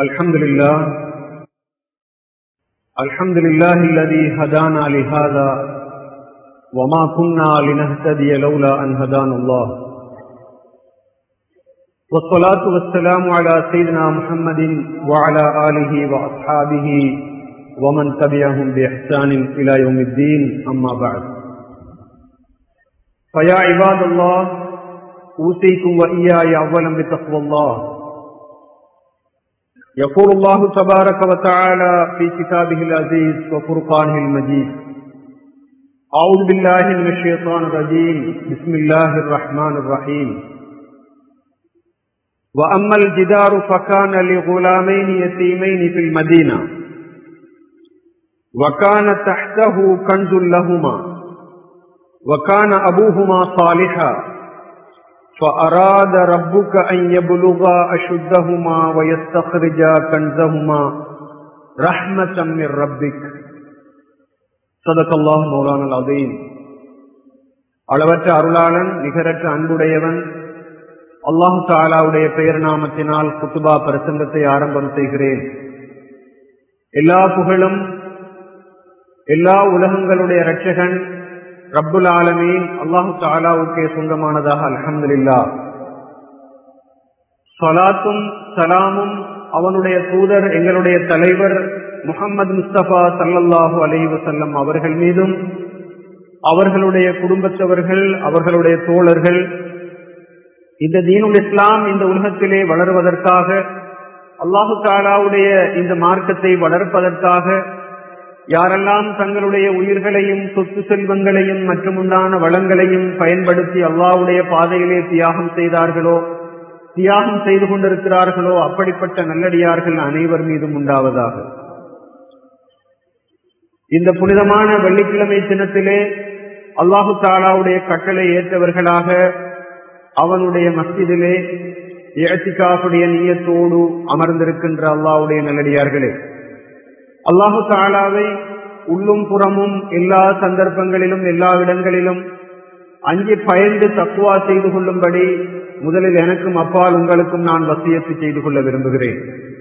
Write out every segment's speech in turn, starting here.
الحمد لله الحمد لله الذي هدانا لهذا وما كنا لنهتدي لولا أن هدانا الله والصلاة والسلام على سيدنا محمد وعلى آله وأصحابه ومن تبعهم بإحسان إلى يوم الدين أما بعد فيا عباد الله أوصيكم وإياي أولا بتقوى الله يقول الله تبارك وتعالى في كتابه العزيز وفرقانه المجيد أعوذ بالله من الشيطان الرجيم بسم الله الرحمن الرحيم وأما الجدار فكان لغلامين يتيمين في المدينة وكان تحته كنز لهما وكان أبوهما صالحا فأراد ربك أن يبلغا أشدهما ويستخرجا كنزهما رحمة من ربك صدق الله مولانا العظيم அளவற்ற அருளாளன் நிகரற்ற அன்புடையவன் அல்லாஹு தாலாவுடைய பெயர் நாமத்தினால் குத்துபா பிரசங்கத்தை ஆரம்பம் செய்கிறேன் எல்லா புகழும் எல்லா உலகங்களுடைய இரட்சகன் ரப்புல் ஆலமீன் அல்லாஹு தாலாவுக்கே சொந்தமானதாக அலமதுல்லா சலாத்தும் சலாமும் அவனுடைய தூதர் எங்களுடைய தலைவர் முகமது முஸ்தபா சல்லல்லாஹு அலஹி வசல்லம் அவர்கள் மீதும் அவர்களுடைய குடும்பத்தவர்கள் அவர்களுடைய தோழர்கள் இந்த தீனுல் இஸ்லாம் இந்த உலகத்திலே வளருவதற்காக அல்லாஹு தாலாவுடைய இந்த மார்க்கத்தை வளர்ப்பதற்காக யாரெல்லாம் தங்களுடைய உயிர்களையும் சொத்து செல்வங்களையும் மற்றும் உண்டான வளங்களையும் பயன்படுத்தி அல்லாவுடைய பாதையிலே தியாகம் செய்தார்களோ தியாகம் செய்து கொண்டிருக்கிறார்களோ அப்படிப்பட்ட நல்லடியார்கள் அனைவர் மீதும் உண்டாவதாக இந்த புனிதமான வெள்ளிக்கிழமை தினத்திலே அல்லாஹு தாலாவுடைய கட்டளை ஏற்றவர்களாக அவனுடைய மஸ்ஜிதிலே ஏத்திகாவுடைய நீயத்தோடு அமர்ந்திருக்கின்ற அல்லாவுடைய நல்லடியார்களே அல்லாஹு தாலாவை உள்ளும் புறமும் எல்லா சந்தர்ப்பங்களிலும் எல்லா இடங்களிலும் அஞ்சு பயந்து தக்குவா செய்து கொள்ளும்படி முதலில் எனக்கும் அப்பால் உங்களுக்கும் நான் வசியத்து செய்து கொள்ள விரும்புகிறேன்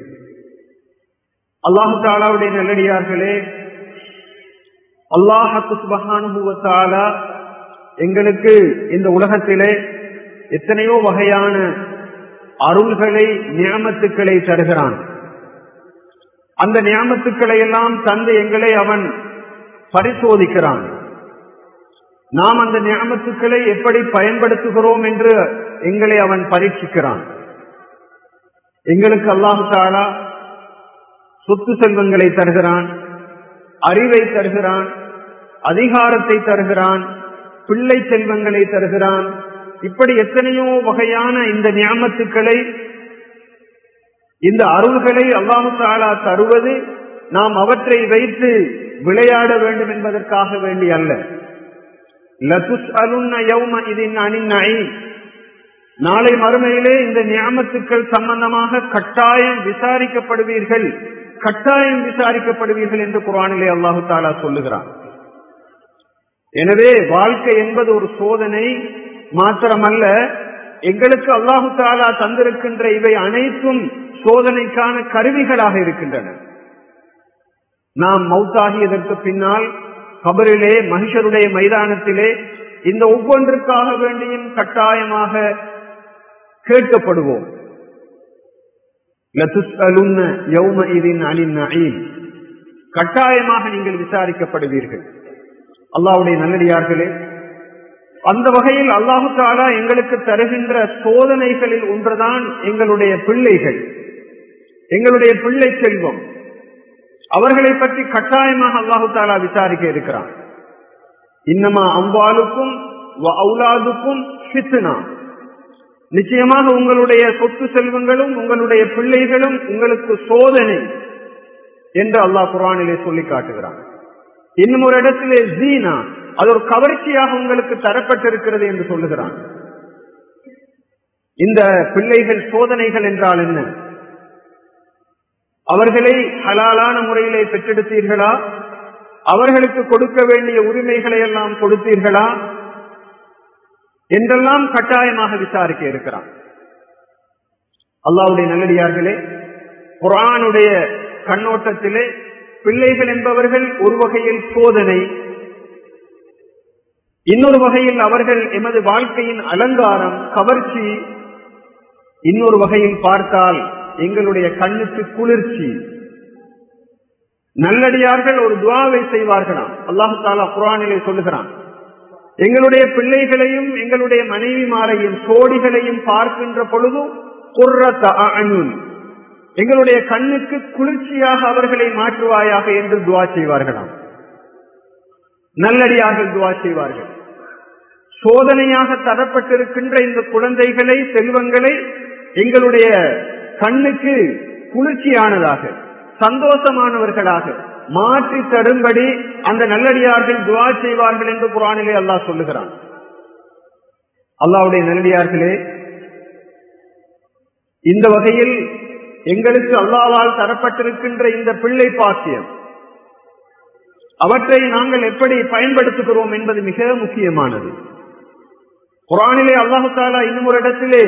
அல்லாஹு தாலாவுடைய நல்லடியார்களே அல்லாஹத்து சுபகானுபவத்தாலா எங்களுக்கு இந்த உலகத்திலே எத்தனையோ வகையான அருள்களை நியமத்துக்களை தருகிறான் அந்த நியமத்துக்களை எல்லாம் தந்து எங்களை அவன் பரிசோதிக்கிறான் நாம் அந்த நியமத்துக்களை எப்படி பயன்படுத்துகிறோம் என்று எங்களை அவன் பரீட்சிக்கிறான் எங்களுக்கு அல்லாஹு தாலா சொத்து செல்வங்களை தருகிறான் அறிவை தருகிறான் அதிகாரத்தை தருகிறான் பிள்ளை செல்வங்களை தருகிறான் இப்படி எத்தனையோ வகையான இந்த ஞாபத்துக்களை இந்த அருள்களை அல்லாஹு தாலா தருவது நாம் அவற்றை வைத்து விளையாட வேண்டும் என்பதற்காக வேண்டி அல்ல நாளை மறுமையிலே இந்த ஞாபத்துக்கள் சம்பந்தமாக கட்டாயம் விசாரிக்கப்படுவீர்கள் கட்டாயம் விசாரிக்கப்படுவீர்கள் என்று குரானிலே அல்லாஹு தாலா சொல்லுகிறான் எனவே வாழ்க்கை என்பது ஒரு சோதனை மாத்திரமல்ல எங்களுக்கு அல்லாஹு தாலா தந்திருக்கின்ற இவை அனைத்தும் சோதனைக்கான கருவிகளாக இருக்கின்றன நாம் மௌத்தாகியதற்கு பின்னால் கபரிலே மனுஷருடைய மைதானத்திலே இந்த ஒவ்வொன்றுக்காக வேண்டியும் கட்டாயமாக கேட்கப்படுவோம் கட்டாயமாக நீங்கள் விசாரிக்கப்படுவீர்கள் அல்லாவுடைய நல்லடியார்களே அந்த வகையில் அல்லாஹு தாலா எங்களுக்கு தருகின்ற சோதனைகளில் ஒன்றுதான் எங்களுடைய பிள்ளைகள் எங்களுடைய பிள்ளை செல்வம் அவர்களை பற்றி கட்டாயமாக அல்லாஹு தாலா விசாரிக்க இருக்கிறான் இன்னமா அம்பாலுக்கும் அவுலாதுக்கும் சித்துனா நிச்சயமாக உங்களுடைய சொத்து செல்வங்களும் உங்களுடைய பிள்ளைகளும் உங்களுக்கு சோதனை என்று அல்லாஹ் குரானிலே சொல்லி காட்டுகிறான் இன்னும் ஒரு இடத்திலே ஜீனா அது ஒரு கவர்ச்சியாக உங்களுக்கு தரப்பட்டிருக்கிறது என்று சொல்லுகிறான் இந்த பிள்ளைகள் சோதனைகள் என்றால் என்ன அவர்களை ஹலாலான முறையிலே பெற்றெடுத்தீர்களா அவர்களுக்கு கொடுக்க வேண்டிய உரிமைகளை எல்லாம் கொடுத்தீர்களா என்றெல்லாம் கட்டாயமாக விசாரிக்க இருக்கிறான் அல்லாவுடைய நல்லடியார்களே குரானுடைய கண்ணோட்டத்திலே பிள்ளைகள் என்பவர்கள் ஒரு வகையில் சோதனை இன்னொரு வகையில் அவர்கள் எமது வாழ்க்கையின் அலங்காரம் கவர்ச்சி இன்னொரு வகையில் பார்த்தால் எங்களுடைய கண்ணுக்கு குளிர்ச்சி நல்லடியார்கள் ஒரு துவாவை செய்வார்களாம் அல்லாஹு தாலா குரானிலே சொல்லுகிறான் எங்களுடைய பிள்ளைகளையும் எங்களுடைய மனைவிமாரையும் சோடிகளையும் பார்க்கின்ற பொழுது குர்ரத்த அணுன் எங்களுடைய கண்ணுக்கு குளிர்ச்சியாக அவர்களை மாற்றுவாயாக என்று துவா செய்வார்களாம் நல்லடியார்கள் துவா செய்வார்கள் சோதனையாக தரப்பட்டிருக்கின்ற இந்த குழந்தைகளை செல்வங்களை எங்களுடைய கண்ணுக்கு குளிர்ச்சியானதாக சந்தோஷமானவர்களாக மாற்றி தரும்படி அந்த நல்லடியார்கள் துவா செய்வார்கள் என்று குரானிலே அல்லாஹ் சொல்லுகிறான் அல்லாவுடைய நல்லடியார்களே இந்த வகையில் எங்களுக்கு அல்லாவால் தரப்பட்டிருக்கின்ற இந்த பிள்ளை பாக்கியம் அவற்றை நாங்கள் எப்படி பயன்படுத்துகிறோம் என்பது மிக முக்கியமானது குரானிலே அல்லாஹு தாலா இன்னும் ஒரு இடத்திலே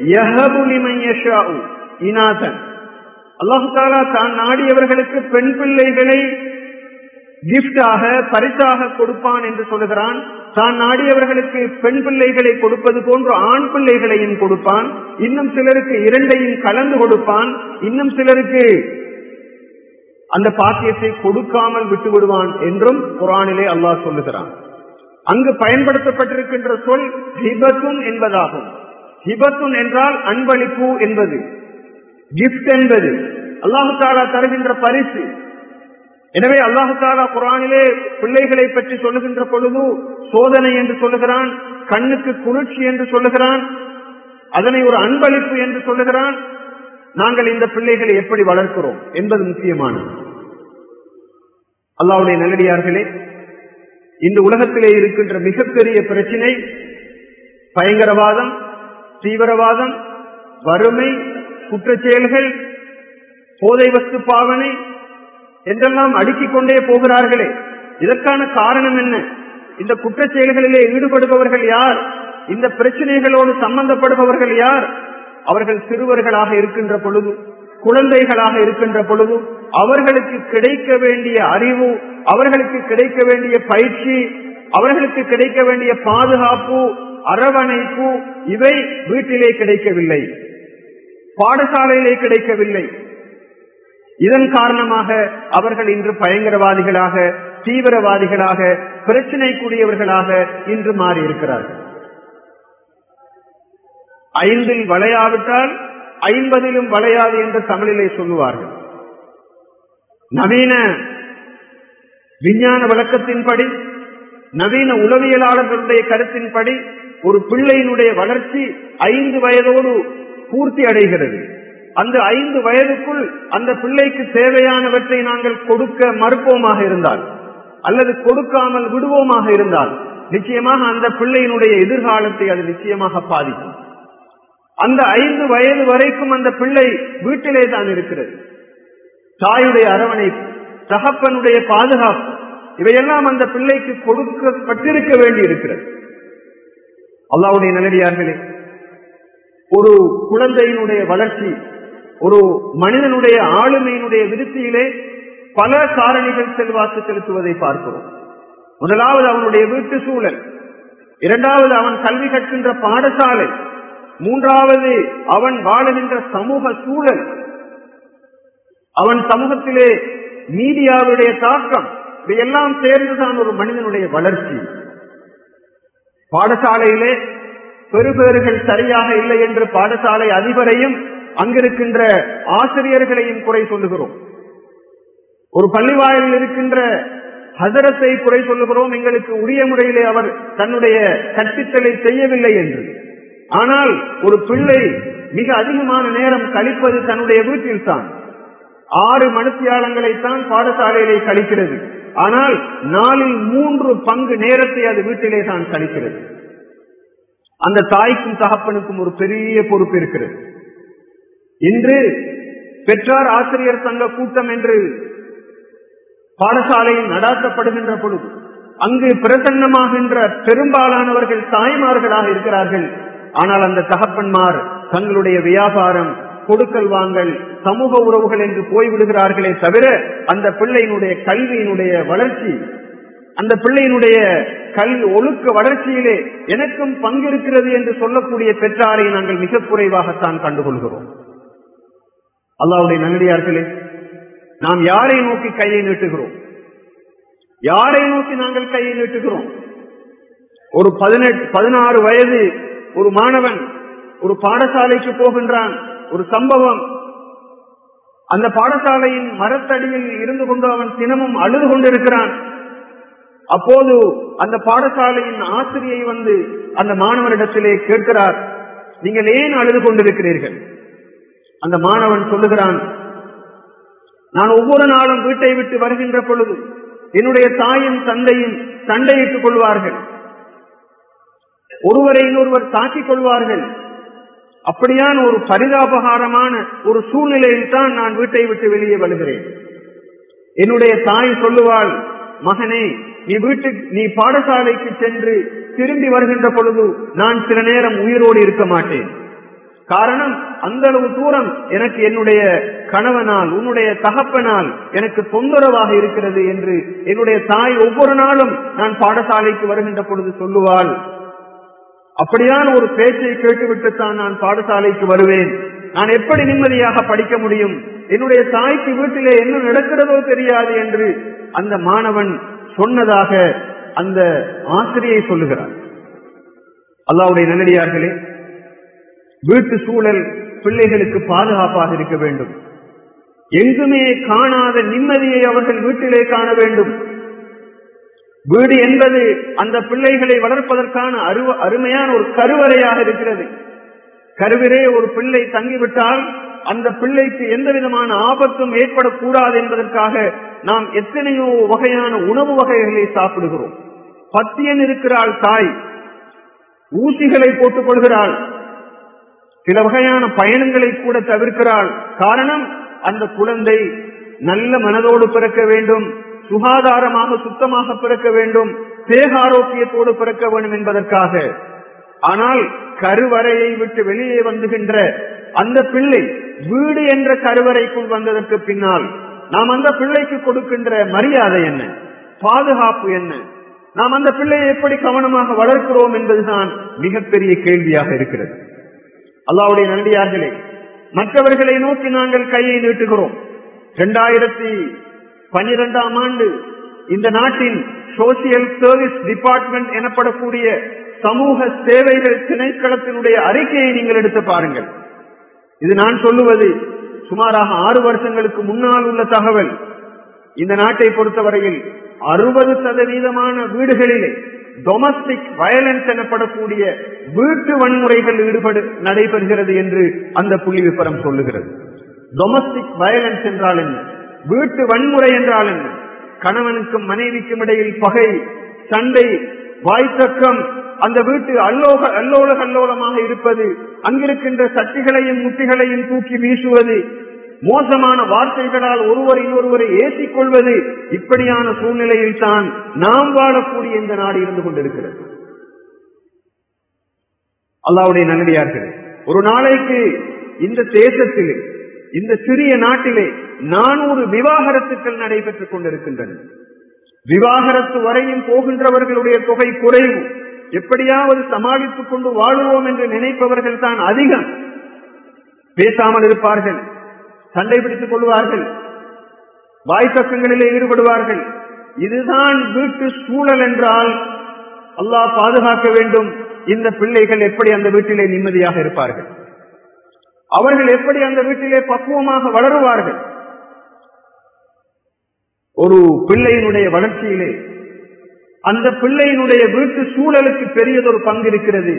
இனாதன் அல்லாஹு தாலா தான் நாடியவர்களுக்கு பெண் பிள்ளைகளை கிஃப்டாக பரிசாக கொடுப்பான் என்று சொல்லுகிறான் தான் நாடியவர்களுக்கு பெண் பிள்ளைகளை கொடுப்பது போன்று ஆண் பிள்ளைகளையும் கொடுப்பான் இன்னும் சிலருக்கு இரண்டையும் கலந்து கொடுப்பான் இன்னும் சிலருக்கு அந்த பாக்கியத்தை கொடுக்காமல் விட்டு விடுவான் என்றும் குரானிலே அல்லாஹ் சொல்லுகிறான் அங்கு பயன்படுத்தப்பட்டிருக்கின்ற சொல் ஹிபத்துன் என்பதாகும் ஹிபத்துன் என்றால் அன்பளிப்பு என்பது கிஃப்ட் என்பது அல்லாஹு தாலா தருகின்ற பரிசு எனவே அல்லாஹு தாலா குரானிலே பிள்ளைகளை பற்றி சொல்லுகின்ற பொழுது சோதனை என்று சொல்லுகிறான் கண்ணுக்கு குளிர்ச்சி என்று சொல்லுகிறான் அதனை ஒரு அன்பளிப்பு என்று சொல்லுகிறான் நாங்கள் இந்த பிள்ளைகளை எப்படி வளர்க்கிறோம் என்பது முக்கியமானது அல்லாவுடைய நல்லடியார்களே இந்த உலகத்திலே இருக்கின்ற மிகப்பெரிய பிரச்சினை பயங்கரவாதம் தீவிரவாதம் வறுமை குற்றச்செயல்கள் போதை வஸ்து பாவனை என்றெல்லாம் அடுக்கிக் கொண்டே போகிறார்களே இதற்கான காரணம் என்ன இந்த குற்றச் செயல்களிலே ஈடுபடுபவர்கள் யார் இந்த பிரச்சனைகளோடு சம்பந்தப்படுபவர்கள் யார் அவர்கள் சிறுவர்களாக இருக்கின்ற பொழுது குழந்தைகளாக இருக்கின்ற பொழுது அவர்களுக்கு கிடைக்க வேண்டிய அறிவு அவர்களுக்கு கிடைக்க வேண்டிய பயிற்சி அவர்களுக்கு கிடைக்க வேண்டிய பாதுகாப்பு அரவணைப்பு இவை வீட்டிலே கிடைக்கவில்லை பாடசாலையிலே கிடைக்கவில்லை இதன் காரணமாக அவர்கள் இன்று பயங்கரவாதிகளாக தீவிரவாதிகளாக பிரச்சனைக்குரியவர்களாக இன்று மாறி இருக்கிறார்கள் ஐந்தில் வளையாவிட்டால் ஐம்பதிலும் வளையாது என்று தமிழிலே சொல்லுவார்கள் நவீன விஞ்ஞான விளக்கத்தின்படி நவீன உளவியலாளர்களுடைய கருத்தின்படி ஒரு பிள்ளையினுடைய வளர்ச்சி ஐந்து வயதோடு பூர்த்தி அடைகிறது அந்த ஐந்து வயதுக்குள் அந்த பிள்ளைக்கு தேவையானவற்றை நாங்கள் கொடுக்க மறுப்போமாக இருந்தால் அல்லது கொடுக்காமல் விடுவோமாக இருந்தால் நிச்சயமாக அந்த பிள்ளையினுடைய எதிர்காலத்தை அது நிச்சயமாக பாதிக்கும் அந்த ஐந்து வயது வரைக்கும் அந்த பிள்ளை வீட்டிலே தான் இருக்கிறது தாயுடைய அரவணைப்பு தகப்பனுடைய பாதுகாப்பு இவையெல்லாம் அந்த பிள்ளைக்கு கொடுக்கப்பட்டிருக்க வேண்டி இருக்கிறது அல்லாவுடைய நல்லடியார்களே ஒரு குழந்தையினுடைய வளர்ச்சி ஒரு மனிதனுடைய ஆளுமையினுடைய விருத்தியிலே பல காரணிகள் செல்வாக்கு செலுத்துவதை பார்க்கிறோம் முதலாவது அவனுடைய வீட்டு சூழல் இரண்டாவது அவன் கல்வி கற்கின்ற பாடசாலை மூன்றாவது அவன் வாழுகின்ற சமூக சூழல் அவன் சமூகத்திலே மீடியாவுடைய தாக்கம் இவையெல்லாம் சேர்ந்துதான் ஒரு மனிதனுடைய வளர்ச்சி பாடசாலையிலே பெறுபேறுகள் சரியாக இல்லை என்று பாடசாலை அதிபரையும் அங்கிருக்கின்ற ஆசிரியர்களையும் குறை சொல்லுகிறோம் ஒரு பள்ளிவாயில் இருக்கின்ற ஹசரத்தை குறை சொல்லுகிறோம் எங்களுக்கு உரிய முறையிலே அவர் தன்னுடைய கற்பித்தலை செய்யவில்லை என்று ஆனால் ஒரு பிள்ளை மிக அதிகமான நேரம் கழிப்பது தன்னுடைய வீட்டில் தான் ஆறு மனுத்தியாளங்களைத்தான் பாடசாலையிலே கழிக்கிறது ஆனால் நாளில் மூன்று பங்கு நேரத்தை அது வீட்டிலே தான் கழிக்கிறது அந்த தாய்க்கும் தகப்பனுக்கும் ஒரு பெரிய பொறுப்பு இருக்கிறது இன்று பெற்றார் ஆசிரியர் சங்க கூட்டம் என்று பாடசாலையில் நடாத்தப்படுகின்ற பொழுது அங்கு பிரசன்னமாகின்ற பெரும்பாலானவர்கள் தாய்மார்களாக இருக்கிறார்கள் ஆனால் அந்த தகப்பன்மார் தங்களுடைய வியாபாரம் கொடுக்கல் வாங்கல் சமூக உறவுகள் என்று போய்விடுகிறார்களே தவிர அந்த பிள்ளையினுடைய கல்வியினுடைய வளர்ச்சி அந்த பிள்ளையினுடைய கல் ஒழுக்க வளர்ச்சியிலே எனக்கும் பங்கிருக்கிறது என்று சொல்லக்கூடிய பெற்றாரை நாங்கள் மிக குறைவாகத்தான் கண்டுகொள்கிறோம் அல்லாவுடைய நல்லடியார்களே நாம் யாரை நோக்கி கையை நீட்டுகிறோம் யாரை நோக்கி நாங்கள் கையை நீட்டுகிறோம் ஒரு பதினெட்டு பதினாறு வயது ஒரு மாணவன் ஒரு பாடசாலைக்கு போகின்றான் ஒரு சம்பவம் அந்த பாடசாலையின் மரத்தடியில் இருந்து கொண்டு அவன் தினமும் அழுது கொண்டிருக்கிறான் அப்போது அந்த பாடசாலையின் ஆசிரியை வந்து அந்த மாணவனிடத்திலே கேட்கிறார் நீங்கள் ஏன் அழுது கொண்டிருக்கிறீர்கள் அந்த மாணவன் சொல்லுகிறான் நான் ஒவ்வொரு நாளும் வீட்டை விட்டு வருகின்ற பொழுது என்னுடைய தாயும் தந்தையும் சண்டையிட்டுக் கொள்வார்கள் ஒருவரை இன்னொருவர் தாக்கிக் கொள்வார்கள் அப்படியான ஒரு பரிதாபகாரமான ஒரு சூழ்நிலையில் தான் நான் வீட்டை விட்டு வெளியே வருகிறேன் என்னுடைய தாய் சொல்லுவாள் மகனே நீ வீட்டுக்கு நீ பாடசாலைக்கு சென்று திரும்பி வருகின்ற பொழுது நான் சில நேரம் உயிரோடு இருக்க மாட்டேன் காரணம் அந்த அளவு தூரம் எனக்கு என்னுடைய கணவனால் உன்னுடைய தகப்பனால் எனக்கு தொந்தரவாக இருக்கிறது என்று என்னுடைய தாய் ஒவ்வொரு நாளும் நான் பாடசாலைக்கு வருகின்ற பொழுது சொல்லுவாள் அப்படியான ஒரு பேச்சை கேட்டுவிட்டுத்தான் நான் பாடசாலைக்கு வருவேன் நான் எப்படி நிம்மதியாக படிக்க முடியும் என்னுடைய தாய்க்கு வீட்டிலே என்ன நடக்கிறதோ தெரியாது என்று அந்த மாணவன் சொன்னதாக அந்த ஆசிரியை சொல்லுகிறார் அல்லாவுடைய நல்லடியார்களே வீட்டு சூழல் பிள்ளைகளுக்கு பாதுகாப்பாக இருக்க வேண்டும் எங்குமே காணாத நிம்மதியை அவர்கள் வீட்டிலே காண வேண்டும் வீடு என்பது அந்த பிள்ளைகளை வளர்ப்பதற்கான அருவ அருமையான ஒரு கருவறையாக இருக்கிறது கருவிலே ஒரு பிள்ளை தங்கிவிட்டால் அந்த பிள்ளைக்கு எந்த விதமான ஆபத்தும் ஏற்படக்கூடாது என்பதற்காக நாம் எத்தனையோ வகையான உணவு வகைகளை சாப்பிடுகிறோம் பத்தியன் இருக்கிறாள் தாய் ஊசிகளை போட்டுக் கொள்கிறாள் சில வகையான பயணங்களை கூட தவிர்க்கிறாள் காரணம் அந்த குழந்தை நல்ல மனதோடு பிறக்க வேண்டும் சுகாதாரமாக சுத்தமாக பிறக்க வேண்டும் தேக ஆரோக்கியத்தோடு பிறக்க வேண்டும் என்பதற்காக ஆனால் கருவறையை விட்டு வெளியே வந்துகின்ற அந்த பிள்ளை வீடு என்ற கருவறைக்குள் வந்ததற்கு பின்னால் நாம் அந்த பிள்ளைக்கு கொடுக்கின்ற மரியாதை என்ன பாதுகாப்பு என்ன நாம் அந்த பிள்ளையை எப்படி கவனமாக வளர்க்கிறோம் என்பதுதான் மிகப்பெரிய கேள்வியாக இருக்கிறது அல்லாவுடைய நன்றியார்களே மற்றவர்களை நோக்கி நாங்கள் கையை நீட்டுகிறோம் இரண்டாயிரத்தி பனிரெண்டாம் ஆண்டு இந்த நாட்டின் சோசியல் சர்வீஸ் டிபார்ட்மெண்ட் எனப்படக்கூடிய சமூக சேவைகள் திணைக்களத்தினுடைய அறிக்கையை நீங்கள் எடுத்து பாருங்கள் இது நான் சொல்லுவது சுமாராக ஆறு வருஷங்களுக்கு முன்னால் உள்ள தகவல் இந்த நாட்டை பொறுத்தவரையில் அறுபது சதவீதமான வீடுகளிலே டொமஸ்டிக் வயலன்ஸ் எனப்படக்கூடிய வீட்டு வன்முறைகள் ஈடுபடு நடைபெறுகிறது என்று அந்த புள்ளி விபரம் சொல்லுகிறது டொமஸ்டிக் வயலன்ஸ் என்றால் என்ன வீட்டு வன்முறை என்றால் என்ன கணவனுக்கும் மனைவிக்கும் இடையில் பகை சண்டை வாய்த்தக்கம் அந்த வீட்டு அல்லோக அல்லோல கல்லோலமாக இருப்பது அங்கிருக்கின்ற சட்டிகளையும் முட்டிகளையும் தூக்கி வீசுவது மோசமான வார்த்தைகளால் ஒருவர் இன்னொருவரை ஏசிக் கொள்வது இப்படியான சூழ்நிலையில் தான் நாம் வாழக்கூடிய இந்த நாடு இருந்து கொண்டிருக்கிறது அல்லாவுடைய நல்லடியார்களே ஒரு நாளைக்கு இந்த தேசத்திலே இந்த சிறிய நாட்டிலே நானூறு விவாகரத்துக்கள் நடைபெற்றுக் கொண்டிருக்கின்றன விவாகரத்து வரையும் போகின்றவர்களுடைய தொகை குறைவு எப்படியாவது சமாளித்துக் கொண்டு வாழுவோம் என்று நினைப்பவர்கள் தான் அதிகம் பேசாமல் இருப்பார்கள் சண்டை பிடித்துக் கொள்வார்கள் வாய்த்தக்கங்களிலே ஈடுபடுவார்கள் இதுதான் வீட்டு சூழல் என்றால் அல்லாஹ் பாதுகாக்க வேண்டும் இந்த பிள்ளைகள் எப்படி அந்த வீட்டிலே நிம்மதியாக இருப்பார்கள் அவர்கள் எப்படி அந்த வீட்டிலே பக்குவமாக வளருவார்கள் ஒரு பிள்ளையினுடைய வளர்ச்சியிலே அந்த பிள்ளையினுடைய வீட்டு சூழலுக்கு பெரியதொரு பங்கு இருக்கிறது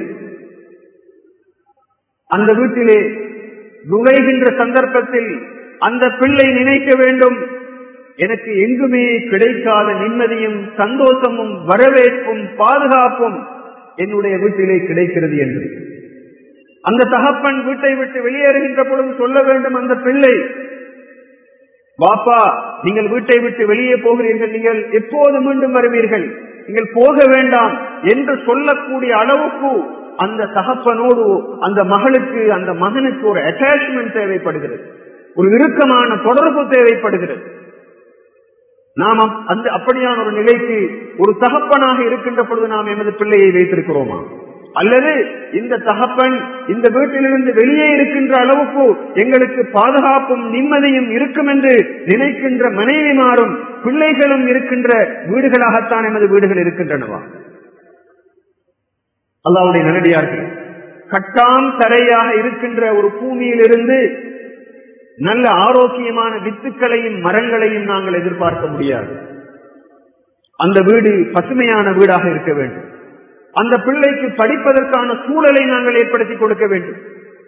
அந்த வீட்டிலே நுழைகின்ற சந்தர்ப்பத்தில் அந்த பிள்ளை நினைக்க வேண்டும் எனக்கு எங்குமே கிடைக்காத நிம்மதியும் சந்தோஷமும் வரவேற்பும் பாதுகாப்பும் என்னுடைய வீட்டிலே கிடைக்கிறது என்று அந்த தகப்பன் வீட்டை விட்டு வெளியேறுகின்ற பொழுது சொல்ல வேண்டும் அந்த பிள்ளை பாப்பா நீங்கள் வீட்டை விட்டு வெளியே போகிறீர்கள் நீங்கள் எப்போது மீண்டும் வருவீர்கள் நீங்கள் போக வேண்டாம் என்று சொல்லக்கூடிய அளவுக்கு அந்த தகப்பனோடு அந்த மகளுக்கு அந்த மகனுக்கு ஒரு அட்டாச்மெண்ட் தேவைப்படுகிறது ஒரு இறுக்கமான தொடர்பு தேவைப்படுகிறது நாம் அப்- அந்த அப்படியான ஒரு நிலைக்கு ஒரு தகப்பனாக இருக்கின்ற பொழுது நாம் எமது பிள்ளையை வைத்திருக்கிறோமா அல்லது இந்த தகப்பன் இந்த வீட்டிலிருந்து வெளியே இருக்கின்ற அளவுக்கு எங்களுக்கு பாதுகாப்பும் நிம்மதியும் இருக்கும் என்று நினைக்கின்ற மனைவிமாரும் பிள்ளைகளும் இருக்கின்ற வீடுகளாகத்தான் எமது வீடுகள் இருக்கின்றனவா அல்லாவுடைய நல்லடியார்கள் கட்டாம் தரையாக இருக்கின்ற ஒரு பூமியிலிருந்து நல்ல ஆரோக்கியமான வித்துக்களையும் மரங்களையும் நாங்கள் எதிர்பார்க்க முடியாது அந்த வீடு பசுமையான வீடாக இருக்க வேண்டும் அந்த பிள்ளைக்கு படிப்பதற்கான சூழலை நாங்கள் ஏற்படுத்தி கொடுக்க வேண்டும்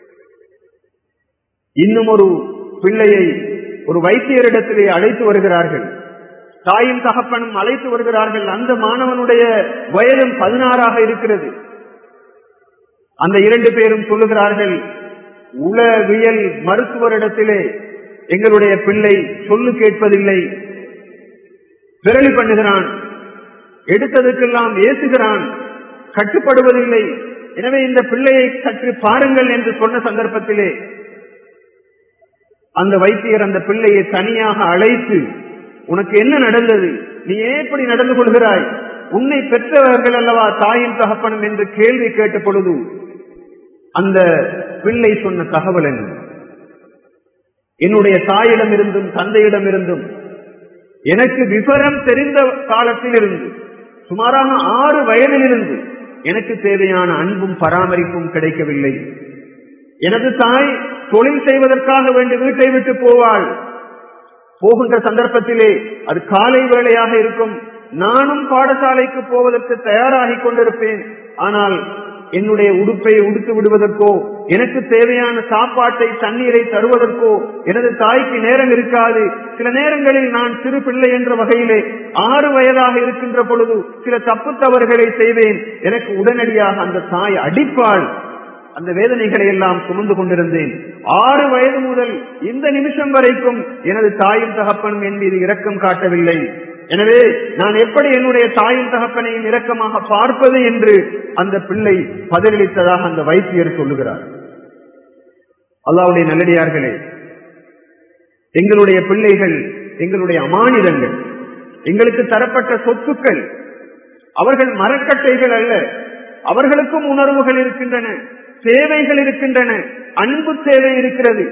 இன்னும் ஒரு பிள்ளையை ஒரு வைத்தியரிடத்திலே அழைத்து வருகிறார்கள் தாயும் தகப்பனும் அழைத்து வருகிறார்கள் அந்த மாணவனுடைய வயதும் பதினாறாக இருக்கிறது அந்த இரண்டு பேரும் சொல்லுகிறார்கள் உளவியல் மருத்துவரிடத்திலே எங்களுடைய பிள்ளை சொல்லு கேட்பதில்லை விரலி பண்ணுகிறான் எடுத்ததுக்கெல்லாம் ஏசுகிறான் கட்டுப்படுவதில்லை எனவே இந்த பிள்ளையை சற்று பாருங்கள் என்று சொன்ன சந்தர்ப்பத்திலே அந்த வைத்தியர் அந்த பிள்ளையை தனியாக அழைத்து உனக்கு என்ன நடந்தது நீ ஏன் இப்படி நடந்து கொள்கிறாய் உன்னை பெற்றவர்கள் அல்லவா தாயின் தகப்பனும் என்று கேள்வி கேட்ட பொழுது அந்த பிள்ளை சொன்ன தகவல் என்ன என்னுடைய தாயிடமிருந்தும் தந்தையிடமிருந்தும் எனக்கு விவரம் தெரிந்த காலத்திலிருந்து சுமாராக ஆறு வயதிலிருந்து எனக்கு தேவையான அன்பும் பராமரிப்பும் கிடைக்கவில்லை எனது தாய் தொழில் செய்வதற்காக வேண்டி வீட்டை விட்டு போவாள் போகின்ற சந்தர்ப்பத்திலே அது காலை வேளையாக இருக்கும் நானும் பாடசாலைக்கு போவதற்கு தயாராகி கொண்டிருப்பேன் ஆனால் என்னுடைய உடுப்பை உடுத்து விடுவதற்கோ எனக்கு தேவையான சாப்பாட்டை தண்ணீரை தருவதற்கோ எனது தாய்க்கு நேரம் இருக்காது சில நேரங்களில் நான் சிறு பிள்ளை என்ற வகையிலே ஆறு வயதாக இருக்கின்ற பொழுது சில தப்பு தவறுகளை செய்வேன் எனக்கு உடனடியாக அந்த தாய் அடிப்பாள் அந்த வேதனைகளை எல்லாம் சுமந்து கொண்டிருந்தேன் ஆறு வயது முதல் இந்த நிமிஷம் வரைக்கும் எனது தாயும் தகப்பனும் என் மீது இரக்கம் காட்டவில்லை எனவே நான் எப்படி என்னுடைய தாயும் தகப்பனையும் இரக்கமாக பார்ப்பது என்று அந்த பிள்ளை பதிலளித்ததாக அந்த வைத்தியர் சொல்லுகிறார் அல்லாவுடைய நல்லடியார்களே எங்களுடைய பிள்ளைகள் எங்களுடைய அமானிதங்கள் எங்களுக்கு தரப்பட்ட சொத்துக்கள் அவர்கள் மரக்கட்டைகள் அல்ல அவர்களுக்கும் உணர்வுகள் இருக்கின்றன சேவைகள் இருக்கின்றன அன்பு சேவை இருக்கிறது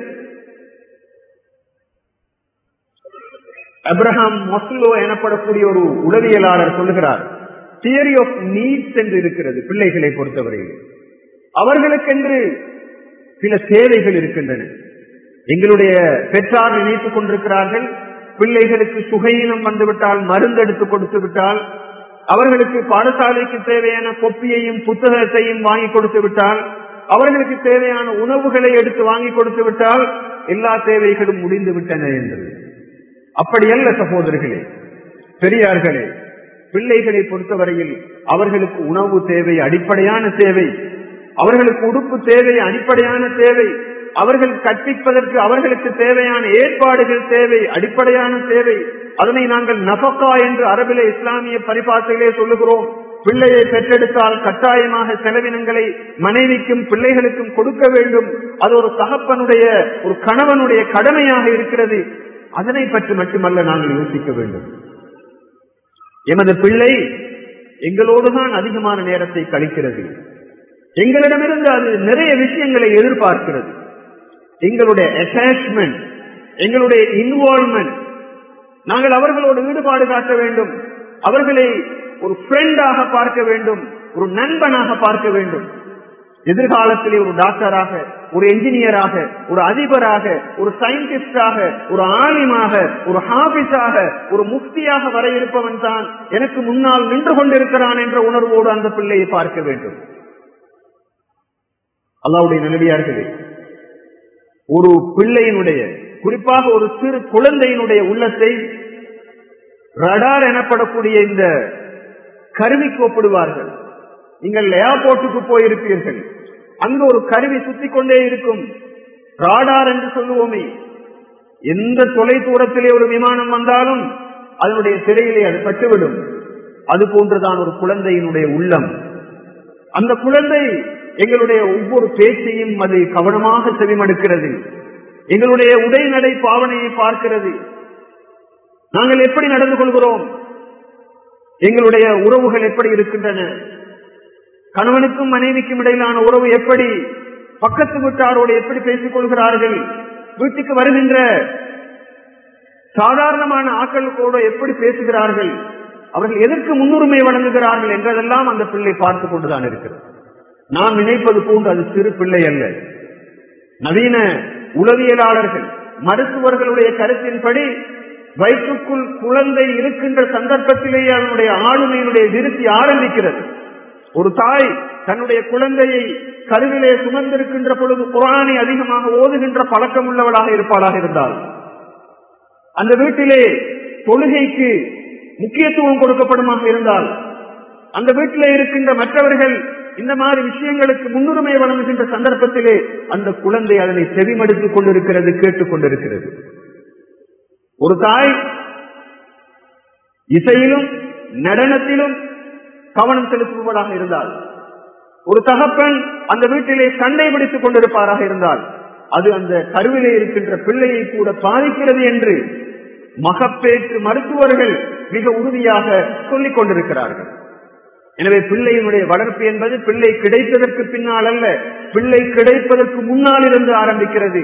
அப்ரஹாம் மொஸ்லோ எனப்படக்கூடிய ஒரு உளவியலாளர் சொல்லுகிறார் தியரி ஆஃப் நீட்ஸ் என்று இருக்கிறது பிள்ளைகளை பொறுத்தவரையில் அவர்களுக்கென்று சில சேவைகள் இருக்கின்றன எங்களுடைய பெற்றார் நினைத்துக் கொண்டிருக்கிறார்கள் பிள்ளைகளுக்கு சுகையினம் வந்துவிட்டால் மருந்து எடுத்து கொடுத்து விட்டால் அவர்களுக்கு பாடசாலைக்கு தேவையான கொப்பியையும் புத்தகத்தையும் வாங்கி கொடுத்து விட்டால் அவர்களுக்கு தேவையான உணவுகளை எடுத்து வாங்கி கொடுத்து விட்டால் எல்லா தேவைகளும் முடிந்து விட்டன என்று அப்படியல்ல சகோதரர்களே பெரியார்களே பிள்ளைகளை பொறுத்தவரையில் அவர்களுக்கு உணவு தேவை அடிப்படையான தேவை அவர்களுக்கு உடுப்பு தேவை அடிப்படையான தேவை அவர்கள் கற்பிப்பதற்கு அவர்களுக்கு தேவையான ஏற்பாடுகள் தேவை அடிப்படையான தேவை அதனை நாங்கள் நபக்கா என்று அரபிலே இஸ்லாமிய பரிபாசையிலே சொல்லுகிறோம் பிள்ளையை பெற்றெடுத்தால் கட்டாயமாக செலவினங்களை மனைவிக்கும் பிள்ளைகளுக்கும் கொடுக்க வேண்டும் அது ஒரு தகப்பனுடைய ஒரு கணவனுடைய கடமையாக இருக்கிறது அதனை பற்றி மட்டுமல்ல நாங்கள் யோசிக்க வேண்டும் எமது பிள்ளை எங்களோடுதான் அதிகமான நேரத்தை கழிக்கிறது எங்களிடமிருந்து அது நிறைய விஷயங்களை எதிர்பார்க்கிறது எங்களுடைய அட்டாச்மெண்ட் எங்களுடைய இன்வால்மெண்ட் நாங்கள் அவர்களோடு ஈடுபாடு காட்ட வேண்டும் அவர்களை ஒரு ஃப்ரெண்டாக பார்க்க வேண்டும் ஒரு நண்பனாக பார்க்க வேண்டும் எதிர்காலத்திலே ஒரு டாக்டராக ஒரு என்ஜினியராக ஒரு அதிபராக ஒரு சயின்டிஸ்டாக ஒரு ஆலிமாக ஒரு ஹாபிஸாக ஒரு முக்தியாக வர இருப்பவன் தான் எனக்கு முன்னால் நின்று கொண்டிருக்கிறான் என்ற உணர்வோடு அந்த பிள்ளையை பார்க்க வேண்டும் அல்லாவுடைய நிலவியார்களே ஒரு பிள்ளையினுடைய குறிப்பாக ஒரு சிறு குழந்தையினுடைய உள்ளத்தை ரடார் எனப்படக்கூடிய இந்த கருவிக்கு ஒப்பிடுவார்கள் நீங்கள் ஏர்போர்ட்டுக்கு போயிருப்பீர்கள் அங்கு ஒரு கருவி சுத்தி கொண்டே இருக்கும் ராடார் என்று சொல்லுவோமே எந்த தொலை தூரத்திலே ஒரு விமானம் வந்தாலும் அதனுடைய திரையிலே அது பட்டுவிடும் அது போன்றுதான் ஒரு குழந்தையினுடைய உள்ளம் அந்த குழந்தை எங்களுடைய ஒவ்வொரு பேச்சையும் அது கவனமாக செவிமடுக்கிறது எங்களுடைய உடைநடை பாவனையை பார்க்கிறது நாங்கள் எப்படி நடந்து கொள்கிறோம் எங்களுடைய உறவுகள் எப்படி இருக்கின்றன கணவனுக்கும் மனைவிக்கும் இடையிலான உறவு எப்படி பக்கத்து வீட்டாரோடு எப்படி பேசிக் கொள்கிறார்கள் வீட்டுக்கு வருகின்ற சாதாரணமான ஆக்களுக்கோடு எப்படி பேசுகிறார்கள் அவர்கள் எதற்கு முன்னுரிமை வழங்குகிறார்கள் என்றதெல்லாம் அந்த பிள்ளை பார்த்து கொண்டுதான் இருக்கிறது நாம் நினைப்பது போன்று அது சிறு பிள்ளை அல்ல நவீன உளவியலாளர்கள் மருத்துவர்களுடைய கருத்தின்படி வயிற்றுக்குள் குழந்தை இருக்கின்ற சந்தர்ப்பத்திலேயே அதனுடைய ஆளுமையினுடைய விருத்தி ஆரம்பிக்கிறது ஒரு தாய் தன்னுடைய குழந்தையை கருவிலே சுமந்திருக்கின்ற பொழுது குரானை அதிகமாக ஓதுகின்ற பழக்கம் உள்ளவளாக இருப்பாளாக இருந்தால் அந்த வீட்டிலே தொழுகைக்கு முக்கியத்துவம் கொடுக்கப்படுமாக இருந்தால் அந்த வீட்டிலே இருக்கின்ற மற்றவர்கள் இந்த மாதிரி விஷயங்களுக்கு முன்னுரிமை வழங்குகின்ற சந்தர்ப்பத்திலே அந்த குழந்தை அதனை செவிமடுத்துக் கொண்டிருக்கிறது கேட்டுக் கொண்டிருக்கிறது ஒரு தாய் இசையிலும் நடனத்திலும் கவனம் செலுத்துபவளாக இருந்தால் ஒரு தகப்பன் அந்த வீட்டிலே சண்டை பிடித்துக் கொண்டிருப்பாராக இருந்தால் அது அந்த கருவிலே இருக்கின்ற பிள்ளையை கூட பாதிக்கிறது என்று மகப்பேற்று மருத்துவர்கள் மிக உறுதியாக சொல்லிக் கொண்டிருக்கிறார்கள் எனவே பிள்ளையினுடைய வளர்ப்பு என்பது பிள்ளை கிடைத்ததற்கு பின்னால் அல்ல பிள்ளை கிடைப்பதற்கு முன்னால் இருந்து ஆரம்பிக்கிறது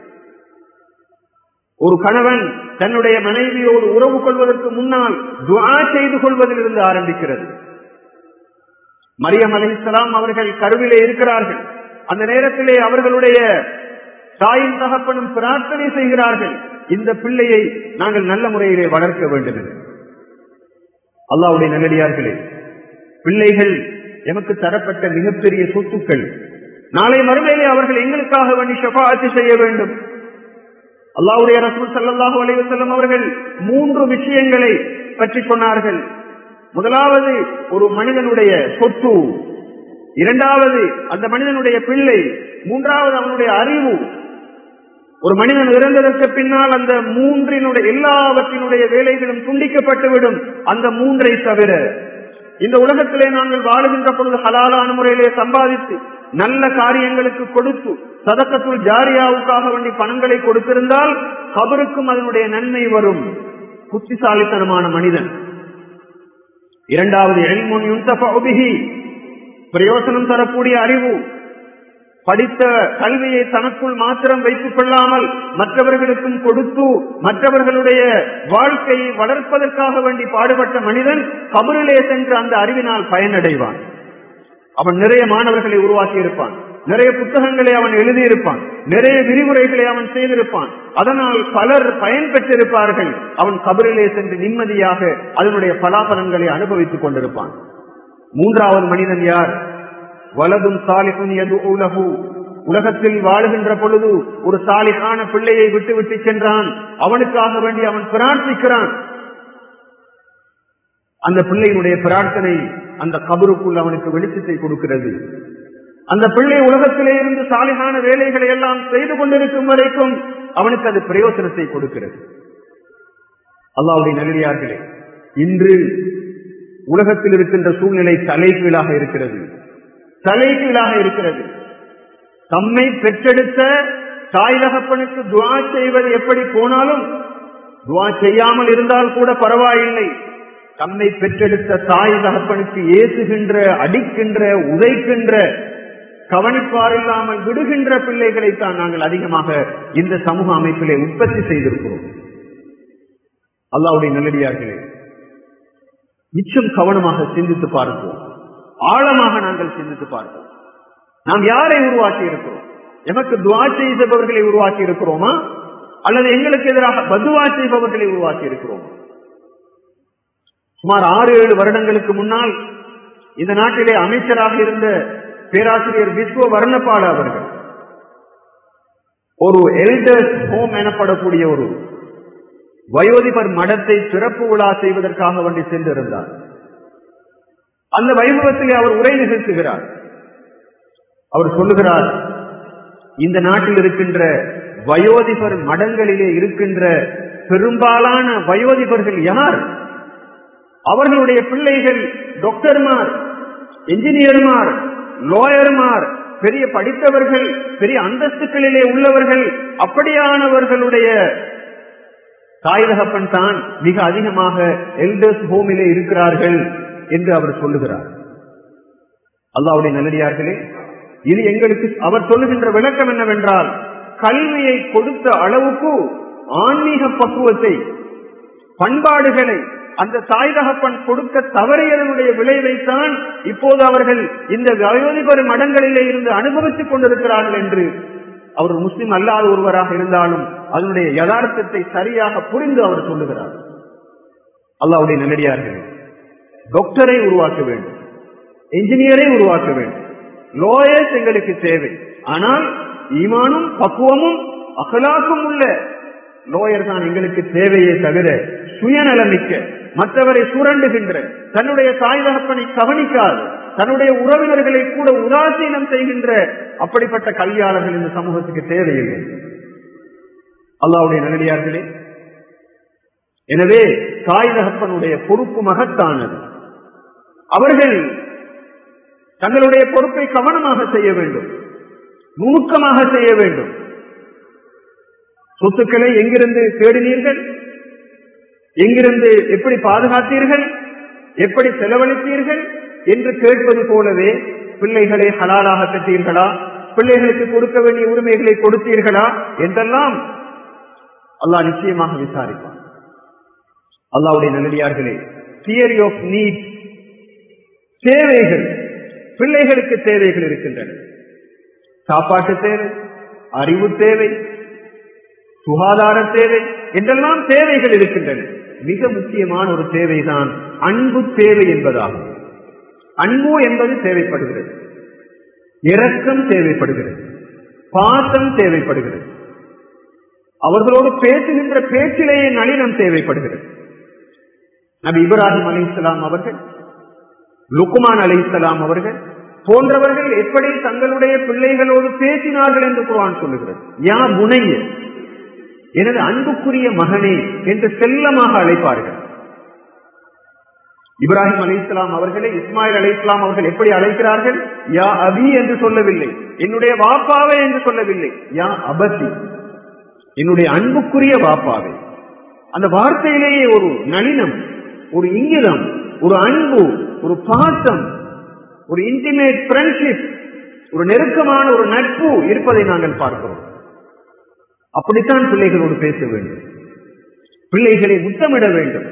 ஒரு கணவன் தன்னுடைய மனைவியோடு உறவு கொள்வதற்கு முன்னால் துவா செய்து கொள்வதில் இருந்து ஆரம்பிக்கிறது மரியம் அலிஸ்லாம் அவர்கள் கருவிலே இருக்கிறார்கள் அந்த நேரத்திலே அவர்களுடைய தாயின் தகப்பனும் பிரார்த்தனை செய்கிறார்கள் இந்த பிள்ளையை நாங்கள் நல்ல முறையிலே வளர்க்க வேண்டும் என்று அல்லாவுடைய நல்லடியார்களே பிள்ளைகள் எமக்கு தரப்பட்ட மிகப்பெரிய சொத்துக்கள் நாளை மறுமையிலே அவர்கள் எங்களுக்காக வேண்டி ஷபாத்து செய்ய வேண்டும் அல்லாவுடைய ரசூல் சல்லாஹூ அலைவசல்லம் அவர்கள் மூன்று விஷயங்களை பற்றி சொன்னார்கள் முதலாவது ஒரு மனிதனுடைய சொத்து இரண்டாவது அந்த மனிதனுடைய பிள்ளை மூன்றாவது அவனுடைய அறிவு ஒரு மனிதன் இறந்ததற்கு பின்னால் அந்த மூன்றினுடைய எல்லாவற்றினுடைய வேலைகளும் துண்டிக்கப்பட்டுவிடும் அந்த மூன்றை தவிர இந்த உலகத்திலே நாங்கள் வாழுகின்ற பொழுது ஹலாலான முறையிலே சம்பாதித்து நல்ல காரியங்களுக்கு கொடுத்து சதக்கத்துள் ஜாரியாவுக்காக வேண்டி பணங்களை கொடுத்திருந்தால் கபருக்கும் அதனுடைய நன்மை வரும் புத்திசாலித்தனமான மனிதன் இரண்டாவது எல்முன் பிரயோசனம் தரக்கூடிய அறிவு படித்த கல்வியை தனக்குள் மாத்திரம் வைத்துக் கொள்ளாமல் மற்றவர்களுக்கும் கொடுத்து மற்றவர்களுடைய வாழ்க்கையை வளர்ப்பதற்காக வேண்டி பாடுபட்ட மனிதன் கபரிலே சென்று அந்த அறிவினால் பயனடைவான் அவன் நிறைய மாணவர்களை உருவாக்கி இருப்பான் நிறைய புத்தகங்களை அவன் எழுதியிருப்பான் நிறைய விரிவுரைகளை அவன் செய்திருப்பான் அதனால் பலர் பயன் பெற்றிருப்பார்கள் அவன் கபரிலே சென்று நிம்மதியாக அதனுடைய பலாபலன்களை அனுபவித்துக் கொண்டிருப்பான் மூன்றாவது மனிதன் யார் வலதும் சாலிகும் எது உலகு உலகத்தில் வாழுகின்ற பொழுது ஒரு சாலிகான பிள்ளையை விட்டு விட்டு சென்றான் அவனுக்காக வேண்டி அவன் பிரார்த்திக்கிறான் அந்த பிள்ளையினுடைய பிரார்த்தனை அந்த கபருக்குள் அவனுக்கு வெளிச்சத்தை கொடுக்கிறது அந்த பிள்ளை உலகத்திலே இருந்து சாலிகான வேலைகளை எல்லாம் செய்து கொண்டிருக்கும் வரைக்கும் அவனுக்கு அது பிரயோசனத்தை கொடுக்கிறது அல்லாவுடைய நல்லடியார்களே இன்று உலகத்தில் இருக்கின்ற சூழ்நிலை தலைகீழாக இருக்கிறது தலைகீழாக இருக்கிறது தம்மை பெற்றெடுத்த தாய் தகப்பனுக்கு துவா செய்வது எப்படி போனாலும் துவா செய்யாமல் இருந்தால் கூட பரவாயில்லை தம்மை பெற்றெடுத்த தாய் தகப்பனுக்கு ஏசுகின்ற அடிக்கின்ற உதைக்கின்ற கவனிப்பார் இல்லாமல் விடுகின்ற பிள்ளைகளைத்தான் நாங்கள் அதிகமாக இந்த சமூக அமைப்பிலே உற்பத்தி செய்திருக்கிறோம் அல்லாவுடைய நல்லடியார்களே மிச்சம் கவனமாக சிந்தித்து பார்ப்போம் ஆழமாக நாங்கள் சிந்தித்து பார்ப்போம் நாம் யாரை உருவாக்கி இருக்கிறோம் எமக்கு துவா செய்தவர்களை உருவாக்கி இருக்கிறோமா அல்லது எங்களுக்கு எதிராக பதுவா செய்பவர்களை உருவாக்கி இருக்கிறோமா சுமார் ஆறு ஏழு வருடங்களுக்கு முன்னால் இந்த நாட்டிலே அமைச்சராக இருந்த பேராசிரியர் விஸ்வ வர்ணபால அவர்கள் ஒரு எல்டர்ஸ் ஹோம் எனப்படக்கூடிய ஒரு வயோதிபர் மடத்தை சிறப்பு விழா செய்வதற்காக வேண்டி சென்றிருந்தார் அந்த வைபவத்திலே அவர் உரை நிகழ்த்துகிறார் அவர் சொல்லுகிறார் இந்த நாட்டில் இருக்கின்ற வயோதிபர் மடங்களிலே இருக்கின்ற பெரும்பாலான வயோதிபர்கள் யார் அவர்களுடைய பிள்ளைகள் டாக்டர்மார் என்ஜினியர்மார் லாயர்மார் பெரிய படித்தவர்கள் பெரிய அந்தஸ்துகளிலே உள்ளவர்கள் அப்படியானவர்களுடைய தாய் தகப்பன் தான் மிக அதிகமாக எல்டர்ஸ் ஹோமிலே இருக்கிறார்கள் என்று அவர் சொல்லுகிறார் அல்லாவுடைய நல்லடியார்களே இது எங்களுக்கு அவர் சொல்லுகின்ற விளக்கம் என்னவென்றால் கல்வியை கொடுத்த அளவுக்கு ஆன்மீக பக்குவத்தை பண்பாடுகளை அந்த தாய் தகப்பன் கொடுக்க தவறியதனுடைய விளைவைத்தான் இப்போது அவர்கள் இந்த வயோதிபர் மடங்களிலே இருந்து அனுபவித்துக் கொண்டிருக்கிறார்கள் என்று அவர் முஸ்லிம் அல்லாத ஒருவராக இருந்தாலும் அதனுடைய யதார்த்தத்தை சரியாக புரிந்து அவர் சொல்லுகிறார் அல்லாவுடைய நல்லடியார்கள் டாக்டரை உருவாக்க வேண்டும் என்ஜினியரை உருவாக்க வேண்டும் லோயர்ஸ் எங்களுக்கு தேவை ஆனால் ஈமானும் பக்குவமும் அகலாக்கும் உள்ள லோயர் தான் எங்களுக்கு தேவையே தவிர சுயநலமிக்க மற்றவரை சுரண்டுகின்ற தன்னுடைய தாய் தகப்பனை கவனிக்காது தன்னுடைய உறவினர்களை கூட உதாசீனம் செய்கின்ற அப்படிப்பட்ட கல்வியாளர்கள் இந்த சமூகத்துக்கு தேவையில்லை அல்லாவுடைய நல்லடியார்களே எனவே தாய் தகப்பனுடைய பொறுப்பு மகத்தானது அவர்கள் தங்களுடைய பொறுப்பை கவனமாக செய்ய வேண்டும் நுணுக்கமாக செய்ய வேண்டும் சொத்துக்களை எங்கிருந்து தேடினீர்கள் எங்கிருந்து எப்படி பாதுகாத்தீர்கள் எப்படி செலவழித்தீர்கள் என்று கேட்பது போலவே பிள்ளைகளை ஹலாலாக கட்டீர்களா பிள்ளைகளுக்கு கொடுக்க வேண்டிய உரிமைகளை கொடுத்தீர்களா என்றெல்லாம் அல்லாஹ் நிச்சயமாக விசாரிப்பான் அல்லாவுடைய நல்லடியார்களே தியரி ஆஃப் நீட் தேவைகள் பிள்ளைகளுக்கு தேவைகள் இருக்கின்றன சாப்பாட்டு தேவை அறிவு தேவை சுகாதார தேவை என்றெல்லாம் தேவைகள் இருக்கின்றன மிக முக்கியமான ஒரு தேவைதான் அன்பு தேவை என்பதாகும் அன்பு என்பது தேவைப்படுகிறது இரக்கம் தேவைப்படுகிறது பாசம் தேவைப்படுகிறது அவர்களோடு பேசுகின்ற பேச்சிலேயே நளினம் தேவைப்படுகிறது நபி இப்ராஹிம் அலி இஸ்லாம் அவர்கள் லுக்குமான் அலி இஸ்லாம் அவர்கள் போன்றவர்கள் எப்படி தங்களுடைய பிள்ளைகளோடு பேசினார்கள் என்று குரான் சொல்லுகிறது யா புனைய எனது அன்புக்குரிய மகனே என்று செல்லமாக அழைப்பார்கள் இப்ராஹிம் அலி இஸ்லாம் அவர்களை இஸ்மாயில் அலி இஸ்லாம் அவர்கள் எப்படி அழைக்கிறார்கள் யா அபி என்று சொல்லவில்லை என்னுடைய வாப்பாவே என்று சொல்லவில்லை யா அபசி என்னுடைய அன்புக்குரிய வாப்பாவே அந்த வார்த்தையிலேயே ஒரு நளினம் ஒரு இங்கிதம் ஒரு அன்பு ஒரு பாசம் ஒரு இன்டிமேட் ஃப்ரெண்ட்ஷிப் ஒரு நெருக்கமான ஒரு நட்பு இருப்பதை நாங்கள் பார்க்கிறோம் அப்படித்தான் பிள்ளைகளோடு பேச வேண்டும் பிள்ளைகளை முத்தமிட வேண்டும்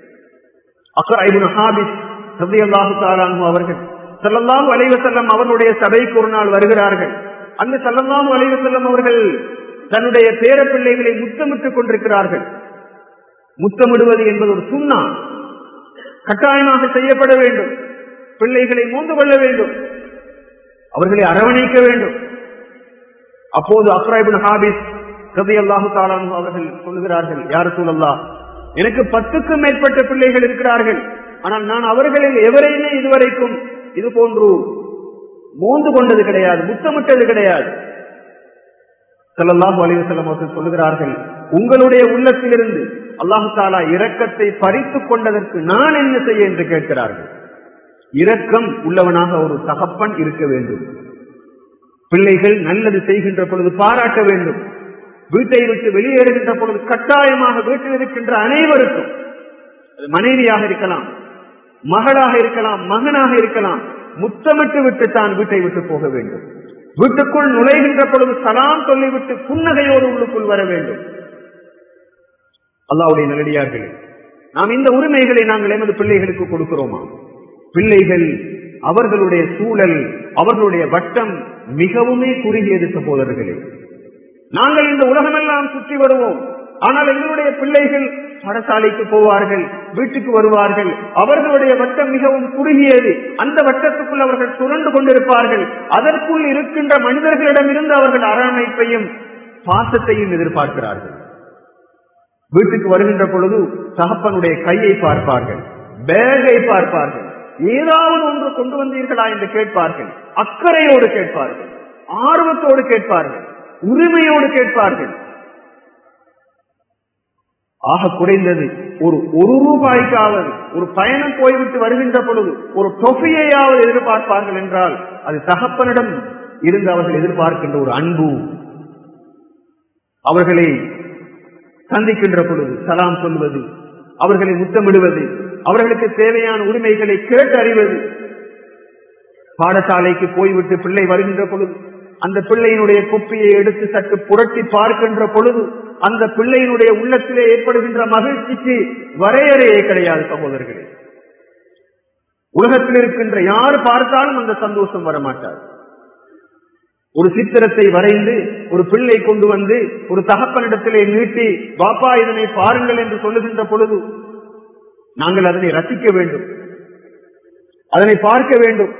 அவர்கள் செல்லல்லாம் அலைவ செல்லம் அவர்களுடைய சபைக்கு ஒரு நாள் வருகிறார்கள் அந்த செல்லல்லாம் அலைவ செல்லம் அவர்கள் தன்னுடைய பேர பிள்ளைகளை முத்தமிட்டுக் கொண்டிருக்கிறார்கள் முத்தமிடுவது என்பது ஒரு சுண்ணா கட்டாயமாக செய்யப்பட வேண்டும் பிள்ளைகளை மூந்து கொள்ள வேண்டும் அவர்களை அரவணைக்க வேண்டும் அப்போது அக்ராபின் ஹாபிஸ் கதை அல்லாஹு தாலானு அவர்கள் சொல்லுகிறார்கள் யார் சூழல்லா எனக்கு பத்துக்கும் மேற்பட்ட பிள்ளைகள் இருக்கிறார்கள் ஆனால் நான் அவர்களில் எவரையுமே இதுவரைக்கும் இது போன்று மோந்து கொண்டது கிடையாது முத்தமிட்டது கிடையாது செல்லல்லாஹு அலிவசல்லம் அவர்கள் சொல்லுகிறார்கள் உங்களுடைய உள்ளத்திலிருந்து அல்லாஹு தாலா இரக்கத்தை பறித்துக் கொண்டதற்கு நான் என்ன செய்ய என்று கேட்கிறார்கள் இரக்கம் உள்ளவனாக ஒரு தகப்பன் இருக்க வேண்டும் பிள்ளைகள் நல்லது செய்கின்ற பொழுது பாராட்ட வேண்டும் வீட்டை விட்டு வெளியேறுகின்ற பொழுது கட்டாயமாக வீட்டில் இருக்கின்ற அனைவருக்கும் அது மனைவியாக இருக்கலாம் மகளாக இருக்கலாம் மகனாக இருக்கலாம் முத்தமிட்டு விட்டு தான் வீட்டை விட்டு போக வேண்டும் வீட்டுக்குள் நுழைகின்ற பொழுது சலாம் சொல்லிவிட்டு புன்னகையோடு உள்ளுக்குள் வர வேண்டும் அல்லாவுடைய நல்லடியார்களே நாம் இந்த உரிமைகளை நாங்கள் எமது பிள்ளைகளுக்கு கொடுக்கிறோமா பிள்ளைகள் அவர்களுடைய சூழல் அவர்களுடைய வட்டம் மிகவுமே குறுகியது சகோதரர்களே நாங்கள் இந்த உலகமெல்லாம் சுற்றி வருவோம் ஆனால் எங்களுடைய பிள்ளைகள் பாடசாலைக்கு போவார்கள் வீட்டுக்கு வருவார்கள் அவர்களுடைய வட்டம் மிகவும் குறுகியது அந்த வட்டத்துக்குள் அவர்கள் சுரண்டு கொண்டிருப்பார்கள் அதற்குள் இருக்கின்ற மனிதர்களிடமிருந்து அவர்கள் அரவணைப்பையும் பாசத்தையும் எதிர்பார்க்கிறார்கள் வீட்டுக்கு வருகின்ற பொழுது தகப்பனுடைய கையை பார்ப்பார்கள் பேகை பார்ப்பார்கள் ஏதாவது ஒன்று கொண்டு வந்தீர்களா என்று கேட்பார்கள் அக்கறையோடு கேட்பார்கள் ஆர்வத்தோடு கேட்பார்கள் உரிமையோடு கேட்பார்கள் ஆக குறைந்தது ஒரு ஒரு ரூபாய்க்காவது ஒரு பயணம் போய்விட்டு வருகின்ற பொழுது ஒரு தொகையையாவது எதிர்பார்ப்பார்கள் என்றால் அது தகப்பனிடம் இருந்து அவர்கள் எதிர்பார்க்கின்ற ஒரு அன்பு அவர்களை சந்திக்கின்ற பொழுது சலாம் சொல்வது அவர்களை முத்தமிடுவது அவர்களுக்கு தேவையான உரிமைகளை கேட்டு அறிவது பாடசாலைக்கு போய்விட்டு பிள்ளை வருகின்ற பொழுது அந்த பிள்ளையினுடைய குப்பியை எடுத்து சற்று புரட்டி பார்க்கின்ற பொழுது அந்த பிள்ளையினுடைய உள்ளத்திலே ஏற்படுகின்ற மகிழ்ச்சிக்கு வரையறையே கிடையாது சகோதரர்களே உலகத்தில் இருக்கின்ற யார் பார்த்தாலும் அந்த சந்தோஷம் வரமாட்டார் ஒரு சித்திரத்தை வரைந்து ஒரு பிள்ளை கொண்டு வந்து ஒரு தகப்பனிடத்திலே நீட்டி பாப்பா இதனை பாருங்கள் என்று சொல்லுகின்ற பொழுது நாங்கள் அதனை ரசிக்க வேண்டும் அதனை பார்க்க வேண்டும்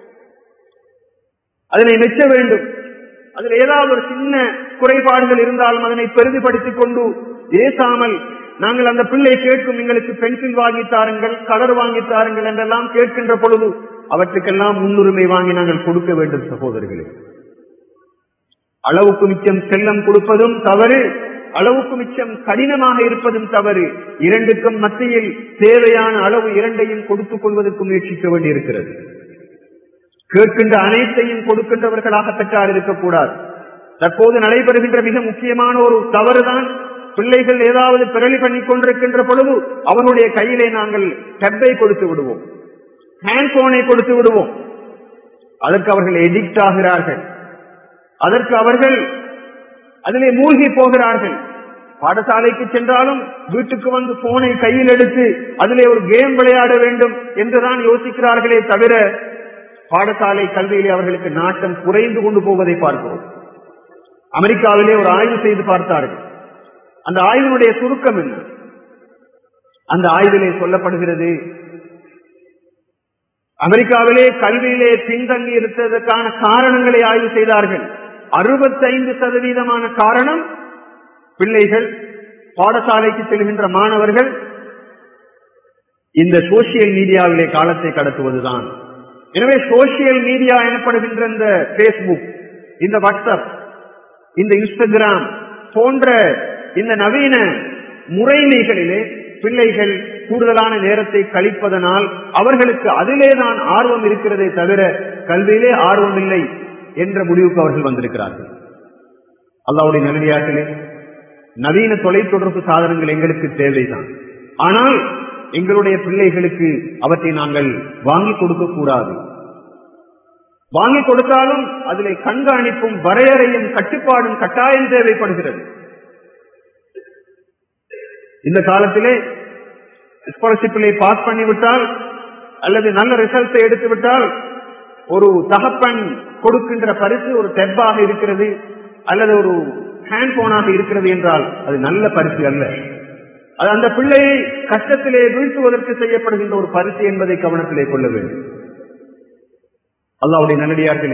அதனை மெச்ச வேண்டும் அதில் ஏதாவது ஒரு சின்ன குறைபாடுகள் இருந்தாலும் அதனை பெரிதுபடுத்திக் கொண்டு ஏசாமல் நாங்கள் அந்த பிள்ளை கேட்கும் எங்களுக்கு பென்சில் வாங்கி தாருங்கள் கலர் வாங்கி தாருங்கள் என்றெல்லாம் கேட்கின்ற பொழுது அவற்றுக்கெல்லாம் முன்னுரிமை வாங்கி நாங்கள் கொடுக்க வேண்டும் சகோதரர்களே அளவுக்கு மிச்சம் செல்லம் கொடுப்பதும் தவறு அளவுக்கு மிச்சம் கடினமாக இருப்பதும் தவறு இரண்டுக்கும் மத்தியில் தேவையான அளவு இரண்டையும் கொடுத்துக் கொள்வதற்கு முயற்சிக்க வேண்டியிருக்கிறது கேட்கின்ற அனைத்தையும் கொடுக்கின்றவர்களாக பெற்றால் இருக்கக்கூடாது தற்போது நடைபெறுகின்ற மிக முக்கியமான ஒரு தவறுதான் பிள்ளைகள் ஏதாவது பிறலி பண்ணி கொண்டிருக்கின்ற பொழுது அவருடைய கையிலே நாங்கள் டெப்பை கொடுத்து விடுவோம் ஹேண்ட் போனை கொடுத்து விடுவோம் அதற்கு அவர்கள் எடிக்ட் ஆகிறார்கள் அதற்கு அவர்கள் அதிலே மூழ்கி போகிறார்கள் பாடசாலைக்கு சென்றாலும் வீட்டுக்கு வந்து போனை கையில் எடுத்து அதிலே ஒரு கேம் விளையாட வேண்டும் என்றுதான் யோசிக்கிறார்களே தவிர பாடசாலை கல்வியிலே அவர்களுக்கு நாட்டம் குறைந்து கொண்டு போவதை பார்க்கிறோம் அமெரிக்காவிலே ஒரு ஆய்வு செய்து பார்த்தார்கள் அந்த ஆய்வினுடைய சுருக்கம் என்ன அந்த ஆய்விலே சொல்லப்படுகிறது அமெரிக்காவிலே கல்வியிலே பின்தங்கி இருந்ததற்கான காரணங்களை ஆய்வு செய்தார்கள் அறுபத்தைந்து சதவீதமான காரணம் பிள்ளைகள் பாடசாலைக்கு செல்கின்ற மாணவர்கள் இந்த சோசியல் மீடியாவிலே காலத்தை கடத்துவதுதான் எனவே சோசியல் மீடியா எனப்படுகின்ற இந்த பேஸ்புக் இந்த வாட்ஸ்அப் இந்த இன்ஸ்டாகிராம் போன்ற இந்த நவீன முறைமைகளிலே பிள்ளைகள் கூடுதலான நேரத்தை கழிப்பதனால் அவர்களுக்கு அதிலே தான் ஆர்வம் இருக்கிறதே தவிர கல்வியிலே ஆர்வம் இல்லை என்ற முடிவுக்கு அவர்கள் வந்திருக்கிறார்கள் அல்லாவுடைய நிலையாட்டிலே நவீன தொலைத்தொடர்பு சாதனங்கள் எங்களுக்கு தேவைதான் ஆனால் எங்களுடைய பிள்ளைகளுக்கு அவற்றை நாங்கள் வாங்கி கொடுக்க கூடாது வாங்கி கொடுத்தாலும் அதிலே கண்காணிப்பும் வரையறையும் கட்டுப்பாடும் கட்டாயம் தேவைப்படுகிறது இந்த காலத்திலே ஸ்காலர்ஷிப்பிலே பாஸ் பண்ணிவிட்டால் அல்லது நல்ல ரிசல்ட்டை எடுத்து விட்டால் ஒரு தகப்பன் கொடுக்கின்ற பரிசு ஒரு டெப்பாக இருக்கிறது அல்லது ஒரு ஹேண்ட் போனாக இருக்கிறது என்றால் அது நல்ல பரிசு அல்ல அது அந்த பிள்ளையை கஷ்டத்திலே வீழ்த்துவதற்கு செய்யப்படுகின்ற ஒரு பரிசு என்பதை கவனத்திலே கொள்ள வேண்டும் அல்லாவுடைய நல்லடியார்களே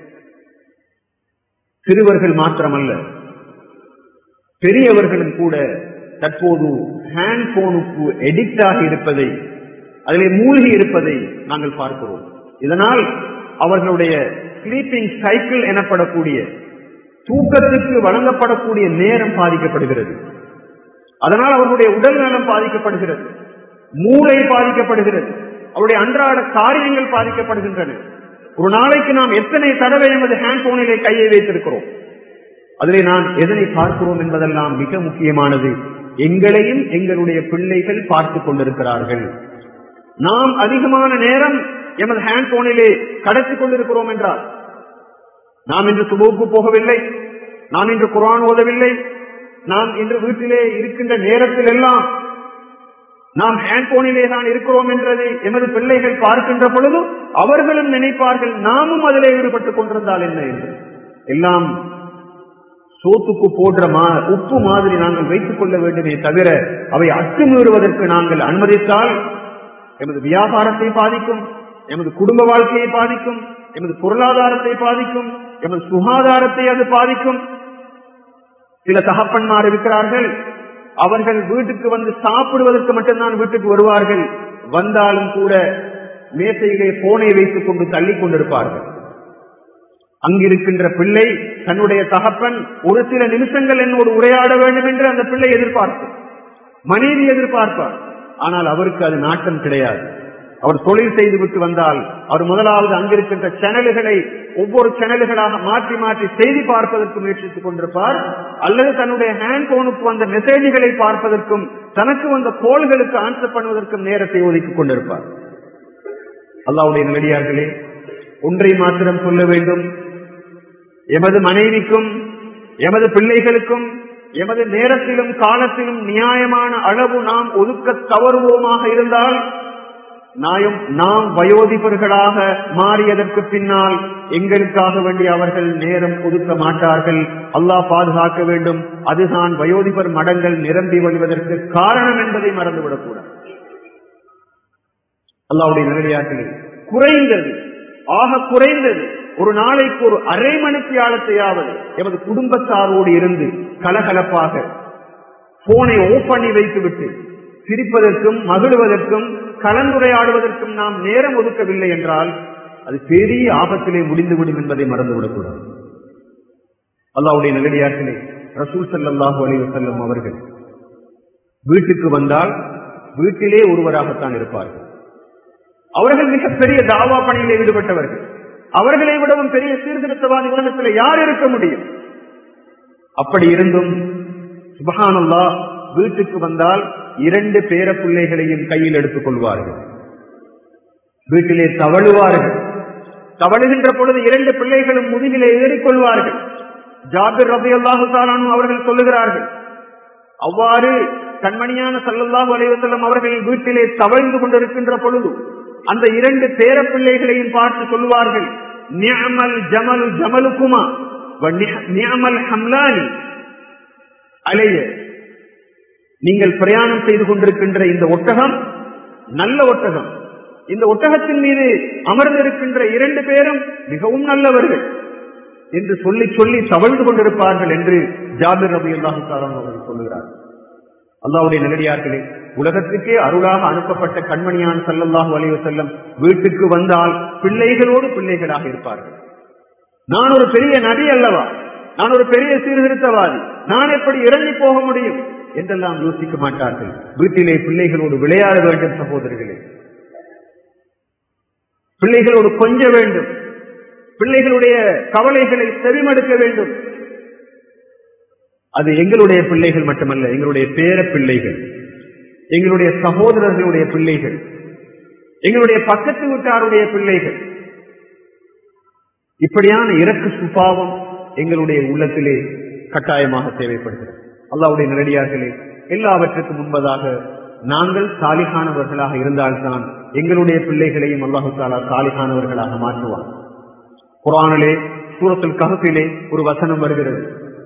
சிறுவர்கள் மாத்திரமல்ல பெரியவர்களும் கூட தற்போது ஹேண்ட் போனுக்கு எடிக்ட் ஆகி இருப்பதை அதிலே மூழ்கி இருப்பதை நாங்கள் பார்க்கிறோம் இதனால் அவர்களுடைய ஸ்லீப்பிங் சைக்கிள் எனப்படக்கூடிய தூக்கத்துக்கு வழங்கப்படக்கூடிய நேரம் பாதிக்கப்படுகிறது அதனால் அவர்களுடைய உடல் நலம் பாதிக்கப்படுகிறது மூளை பாதிக்கப்படுகிறது அவருடைய அன்றாட காரியங்கள் பாதிக்கப்படுகின்றன ஒரு நாளைக்கு நாம் எத்தனை தடவை எமது ஹேண்ட் போனிலே கையை வைத்திருக்கிறோம் அதிலே நான் எதனை பார்க்கிறோம் என்பதெல்லாம் மிக முக்கியமானது எங்களையும் எங்களுடைய பிள்ளைகள் பார்த்துக் கொண்டிருக்கிறார்கள் நாம் அதிகமான நேரம் எமது ஹேண்ட் போனிலே கடத்திக் கொண்டிருக்கிறோம் என்றால் நாம் இன்று சுபோக்கு போகவில்லை நாம் இன்று குரான் ஓதவில்லை நாம் இன்று வீட்டிலே இருக்கின்ற நேரத்தில் எல்லாம் நாம் ஹேண்ட் போனிலே தான் இருக்கிறோம் என்றதை எமது பிள்ளைகள் பார்க்கின்ற பொழுது அவர்களும் நினைப்பார்கள் நாமும் அதிலே ஈடுபட்டுக் கொண்டிருந்தால் என்ன என்று எல்லாம் சோத்துக்கு போன்ற உப்பு மாதிரி நாங்கள் வைத்துக் கொள்ள வேண்டுமே தவிர அவை அத்துமீறுவதற்கு நாங்கள் அனுமதித்தால் எமது வியாபாரத்தை பாதிக்கும் எமது குடும்ப வாழ்க்கையை பாதிக்கும் எமது பொருளாதாரத்தை பாதிக்கும் எமது சுகாதாரத்தை அது பாதிக்கும் சில தகப்பன்மார் இருக்கிறார்கள் அவர்கள் வீட்டுக்கு வந்து சாப்பிடுவதற்கு மட்டும்தான் வீட்டுக்கு வருவார்கள் வந்தாலும் கூட மேசையிலே போனை வைத்துக் கொண்டு தள்ளி கொண்டிருப்பார்கள் அங்கிருக்கின்ற பிள்ளை தன்னுடைய தகப்பன் ஒரு சில நிமிஷங்கள் என்னோடு உரையாட வேண்டும் என்று அந்த பிள்ளை எதிர்பார்ப்பார் மனைவி எதிர்பார்ப்பார் ஆனால் அவருக்கு அது நாட்டம் கிடையாது அவர் தொழில் செய்து விட்டு வந்தால் அவர் முதலாவது அங்கிருக்கின்ற சேனல்களை ஒவ்வொரு சேனல்களாக மாற்றி மாற்றி செய்தி பார்ப்பதற்கு முயற்சித்துக் கொண்டிருப்பார் அல்லது தன்னுடைய ஹேண்ட் போனுக்கு வந்த மெசேஜ்களை பார்ப்பதற்கும் தனக்கு வந்த கோள்களுக்கு ஆன்சர் பண்ணுவதற்கும் நேரத்தை ஒதுக்கிக் கொண்டிருப்பார் அல்லாவுடைய நல்லடியார்களே ஒன்றை மாத்திரம் சொல்ல வேண்டும் எமது மனைவிக்கும் எமது பிள்ளைகளுக்கும் எமது நேரத்திலும் காலத்திலும் நியாயமான அளவு நாம் ஒதுக்க தவறுவோமாக இருந்தால் நாயும் நாம் வயோதிபர்களாக மாறியதற்கு பின்னால் எங்களுக்காக வேண்டி அவர்கள் நேரம் ஒதுக்க மாட்டார்கள் அல்லாஹ் பாதுகாக்க வேண்டும் அதுதான் வயோதிபர் மடங்கள் நிரம்பி வருவதற்கு காரணம் என்பதை மறந்துவிடக்கூடாது அல்லாவுடைய நிலையாட்டில் குறைந்தது ஆக குறைந்தது ஒரு நாளைக்கு ஒரு அரை மணித்தியாலத்தையாவது எமது குடும்பத்தாரோடு இருந்து கலகலப்பாக போனை ஓப் பண்ணி வைத்துவிட்டு சிரிப்பதற்கும் மகிழ்வதற்கும் கலந்துரையாடுவதற்கும் நாம் நேரம் ஒதுக்கவில்லை என்றால் அது பெரிய ஆபத்திலே முடிந்துவிடும் என்பதை மறந்துவிடக்கூடாது அல்லாவுடைய நிலையாட்டிலே ரசூல் சல்லாஹூ அலைவு செல்லும் அவர்கள் வீட்டுக்கு வந்தால் வீட்டிலே ஒருவராகத்தான் இருப்பார்கள் அவர்கள் மிகப்பெரிய தாவா பணியிலே ஈடுபட்டவர்கள் அவர்களை விடவும் பெரிய சீர்திருத்தவாதி உலகத்தில் யார் இருக்க முடியும் அப்படி இருந்தும் சுபஹானல்லா வீட்டுக்கு வந்தால் இரண்டு பேர பிள்ளைகளையும் கையில் எடுத்துக் கொள்வார்கள் வீட்டிலே தவழுவார்கள் தவழுகின்ற பொழுது இரண்டு பிள்ளைகளும் முதுகிலே ஏறிக்கொள்வார்கள் ஜாபிர் ரபி அல்லாஹு அவர்கள் சொல்லுகிறார்கள் அவ்வாறு கண்மணியான சல்லல்லாஹு அலைவசல்லம் அவர்கள் வீட்டிலே தவழ்ந்து கொண்டிருக்கின்ற பொழுது அந்த இரண்டு பேர பிள்ளைகளையும் பார்த்து சொல்லுவார்கள் நியமல் ஜமலு ஜமலுக்குமா நியமல் ஹம்லானி அலைய நீங்கள் பிரயாணம் செய்து கொண்டிருக்கின்ற இந்த ஒட்டகம் நல்ல ஒட்டகம் இந்த ஒட்டகத்தின் மீது அமர்ந்திருக்கின்ற இரண்டு பேரும் மிகவும் நல்லவர்கள் என்று சொல்லி சொல்லி தவழ்ந்து கொண்டிருப்பார்கள் என்று ஜாபிர் ரபி அல்லாஹு அவர்கள் சொல்லுகிறார் அல்லாவுடைய நிலடியார்களே உலகத்துக்கே அருளாக அனுப்பப்பட்ட கண்மணியான் சல்லல்லாஹு அலைவ செல்லம் வீட்டுக்கு வந்தால் பிள்ளைகளோடு பிள்ளைகளாக இருப்பார்கள் நான் ஒரு பெரிய நபி அல்லவா நான் ஒரு பெரிய சீர்திருத்தவாதி நான் எப்படி இறங்கி போக முடியும் என்றெல்லாம் யோசிக்க மாட்டார்கள் வீட்டிலே பிள்ளைகளோடு விளையாட வேண்டும் சகோதரர்களே பிள்ளைகளோடு கொஞ்ச வேண்டும் பிள்ளைகளுடைய கவலைகளை செவிமடுக்க வேண்டும் அது எங்களுடைய பிள்ளைகள் மட்டுமல்ல எங்களுடைய பேர பிள்ளைகள் எங்களுடைய சகோதரர்களுடைய பிள்ளைகள் எங்களுடைய பக்கத்து வீட்டாருடைய பிள்ளைகள் இப்படியான இறக்கு சுபாவம் எங்களுடைய உள்ளத்திலே கட்டாயமாக தேவைப்படுகிறது அல்லாவுடைய நேரடியார்களே எல்லாவற்றுக்கும் முன்பதாக நாங்கள் சாலிகானவர்களாக இருந்தால்தான் எங்களுடைய பிள்ளைகளையும் அல்லாஹு தாலா சாலிகானவர்களாக மாற்றுவார் குரானிலே சூரத்தில் ககத்திலே ஒரு வசனம் வருகிறது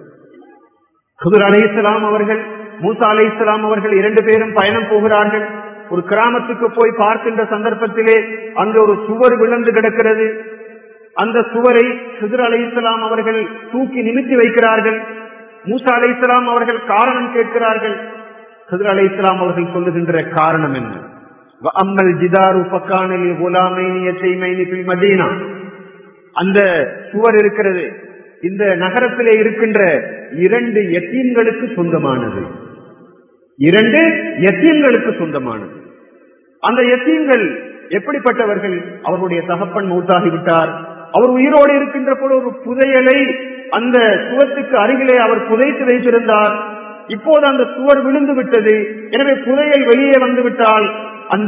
குதிர் அலை இஸ்லாம் அவர்கள் மூசா அலை இஸ்லாம் அவர்கள் இரண்டு பேரும் பயணம் போகிறார்கள் ஒரு கிராமத்துக்கு போய் பார்க்கின்ற சந்தர்ப்பத்திலே அங்கு ஒரு சுவர் விழுந்து கிடக்கிறது அந்த சுவரை சுதிர் அலை இஸ்லாம் அவர்கள் தூக்கி நிமித்தி வைக்கிறார்கள் மூசா அலை இஸ்லாம் அவர்கள் காரணம் கேட்கிறார்கள் சுதிர் அலை இஸ்லாம் அவர்கள் சொல்லுகின்ற காரணம் என்ன அம்மல் ஜிதாரு பக்கானில் குலாமைனி மதீனா அந்த சுவர் இருக்கிறது இந்த நகரத்திலே இருக்கின்ற இரண்டு எத்தீன்களுக்கு சொந்தமானது இரண்டு எத்தீன்களுக்கு சொந்தமானது அந்த எத்தீன்கள் எப்படிப்பட்டவர்கள் அவருடைய தகப்பன் மூத்தாகிவிட்டார் அவர் உயிரோடு இருக்கின்ற போது ஒரு புதையலை அந்த சுவத்துக்கு அருகிலே அவர் புதைத்து வைத்திருந்தார் இப்போது அந்த சுவர் விழுந்து விட்டது எனவே புதையல் வெளியே வந்துவிட்டால் அந்த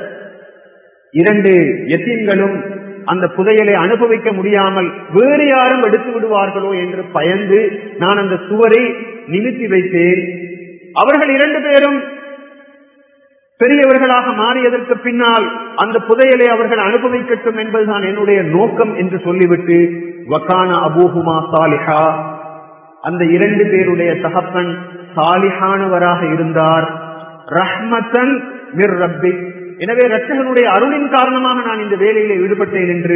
இரண்டு எத்தீன்களும் அந்த புதையலை அனுபவிக்க முடியாமல் வேறு யாரும் எடுத்து விடுவார்களோ என்று பயந்து நான் அந்த சுவரை நிமித்தி வைத்தேன் அவர்கள் இரண்டு பேரும் பெரியவர்களாக மாறியதற்கு பின்னால் அந்த புதையலை அவர்கள் அனுபவிக்கட்டும் என்பதுதான் என்னுடைய நோக்கம் என்று சொல்லிவிட்டு வக்கான அபூஹுமா சாலிஹா அந்த இரண்டு பேருடைய தகப்பன் சாலிஹானவராக இருந்தார் ரஹ்மத்தன் மிர் ரப்பி எனவே ரத்தகனுடைய அருளின் காரணமாக நான் இந்த வேலையில ஈடுபட்டேன் என்று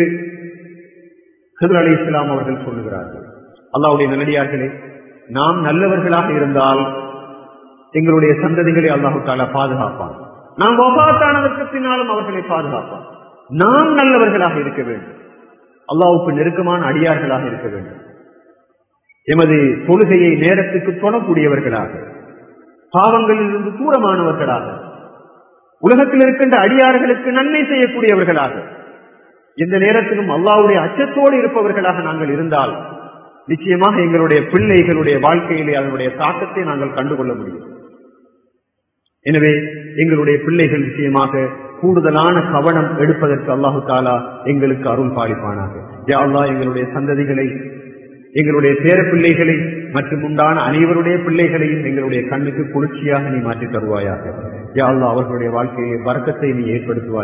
ஹிதர் அலி இஸ்லாம் அவர்கள் சொல்லுகிறார்கள் அல்லாவுடைய நல்லடியார்களே நாம் நல்லவர்களாக இருந்தால் எங்களுடைய சந்ததிகளை அல்லாஹு தாலா பாதுகாப்பான் நாம் ஒபாத்தானதற்கு பின்னாலும் அவர்களை பாதுகாப்பான் நாம் நல்லவர்களாக இருக்க வேண்டும் அல்லாவுக்கு நெருக்கமான அடியார்களாக இருக்க வேண்டும் எமது தொழுகையை நேரத்துக்கு தொடக்கூடியவர்களாக பாவங்களில் இருந்து தூரமானவர்களாக உலகத்தில் இருக்கின்ற அடியார்களுக்கு நன்மை செய்யக்கூடியவர்களாக எந்த நேரத்திலும் அல்லாவுடைய அச்சத்தோடு இருப்பவர்களாக நாங்கள் இருந்தால் நிச்சயமாக எங்களுடைய பிள்ளைகளுடைய வாழ்க்கையிலே அதனுடைய தாக்கத்தை நாங்கள் கண்டுகொள்ள முடியும் எனவே எங்களுடைய பிள்ளைகள் நிச்சயமாக கூடுதலான கவனம் எடுப்பதற்கு அல்லாஹு தாலா எங்களுக்கு அருள் பாலிப்பானாக யா அல்லாஹ் எங்களுடைய சந்ததிகளை எங்களுடைய பேர பிள்ளைகளை மற்றும் உண்டான அனைவருடைய பிள்ளைகளையும் எங்களுடைய கண்ணுக்கு குளிர்ச்சியாக நீ மாற்றி தருவாயாக யா அல்லாஹ் அவர்களுடைய வாழ்க்கையை வரக்கத்தை நீ ஏற்படுத்துவாய்